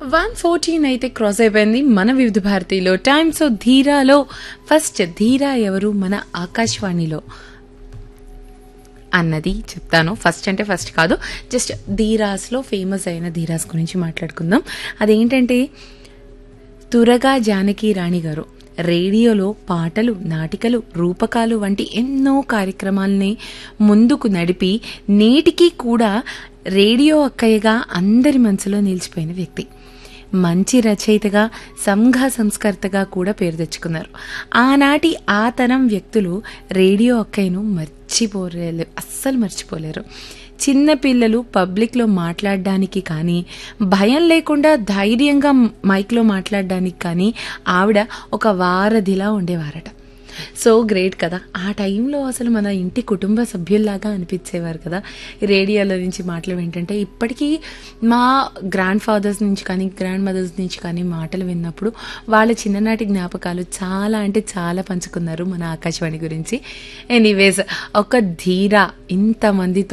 one fourteen అయితే cross అయిపోయింది మన వివిధ భారతిలో టైమ్స్ ఆఫ్ ధీరాలో ఫస్ట్ ధీరా ఎవరు మన ఆకాశవాణిలో అన్నది చెప్తాను ఫస్ట్ అంటే ఫస్ట్ కాదు జస్ట్ ధీరాస్లో ఫేమస్ అయిన ధీరాస్ గురించి మాట్లాడుకుందాం అదేంటంటే తురగా జానకి రాణి గారు రేడియోలో పాటలు నాటికలు రూపకాలు వంటి ఎన్నో కార్యక్రమాల్ని ముందుకు నడిపి నేటికి కూడా రేడియో అక్కయ్యగా అందరి మనసులో నిలిచిపోయిన వ్యక్తి మంచి రచయితగా సంఘ సంస్కర్తగా కూడా పేరు తెచ్చుకున్నారు ఆనాటి ఆ తరం వ్యక్తులు రేడియో అక్కయ్యను మర్చిపోలేరు అస్సలు మర్చిపోలేరు చిన్న పిల్లలు పబ్లిక్లో మాట్లాడడానికి కానీ భయం లేకుండా ధైర్యంగా మైక్లో మాట్లాడడానికి కానీ ఆవిడ ఒక వారధిలా ఉండేవారట సో గ్రేట్ కదా ఆ టైంలో అసలు మన ఇంటి కుటుంబ సభ్యుల్లాగా అనిపించేవారు కదా రేడియోలో నుంచి మాటలు ఏంటంటే ఇప్పటికీ మా గ్రాండ్ ఫాదర్స్ నుంచి కానీ గ్రాండ్ మదర్స్ నుంచి కానీ మాటలు విన్నప్పుడు వాళ్ళ చిన్ననాటి జ్ఞాపకాలు చాలా అంటే చాలా పంచుకున్నారు మన ఆకాశవాణి గురించి ఎనీవేస్ ఒక ధీర ఇంతమందితో